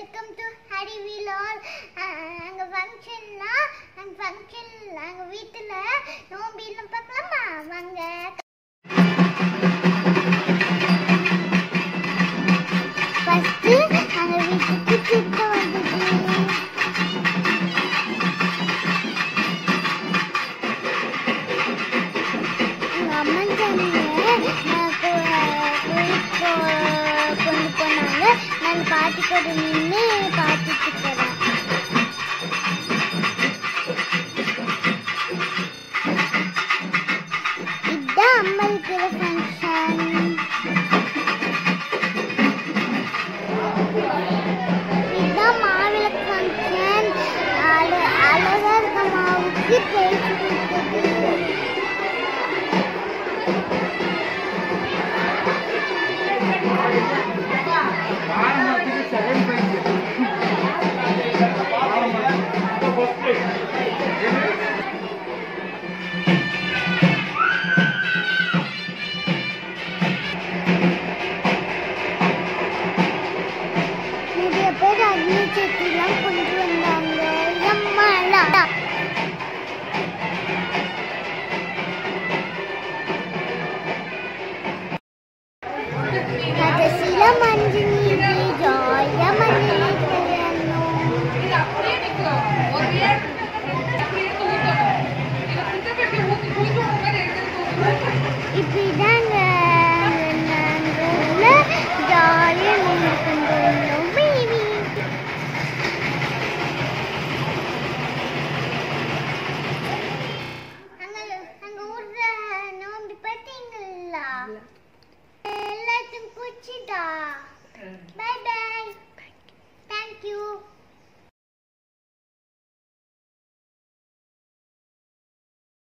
Welcome to Hari வீலால் அங்கே ஃபங்க்ஷன்லாம் அங்கே ஃபங்க்ஷன் அங்கே வீட்டில் நோம்பிலாம் பார்க்கலாமா வாங்க ஃபஸ்ட்டு அங்கே வீட்டுக்கு கிட்ட வந்துச்சு எங்கள் அம்மன் சாமியை கோயிலுக்கு கொண்டு போனாங்க நான் பாட்டி கூட நின்று பார்த்துட்டு இருக்கிறேன் இதுதான் அம்மனுக்கு ஃபங்க்ஷன் இதுதான் மாவிளக்கு ஃபங்க்ஷன் அழ அழகா இருக்க மாவுக்கு தேய்ச்சி கொடுத்தது நிறைய பேர் அக்னி சட்டிலாம் கொண்டு வந்தாங்க எம்மாடா கடைசியில மஞ்சள் நீர் ஜாலியா மஞ்சள் நீர் கல்யாணம் இது அப்படியே நிக்கும். ஒரு ஏழு அப்படியே ஊத்தணும். இதை திருப்பி இப்படி ஊத்தி ஊத்தி ஊத்தி மாதிரி எடுத்து ஊத்தணும். இப்படிதான் நாங்கள் ஊர்ல ஜாலியா நின்று கொண்டு வந்தோம் பேபி அங்க அங்க ஊர்ல நோம்பி பார்த்தீங்களா எல்லாத்துக்கும் பிடிச்சிட்டா பை பை தேங்க்யூ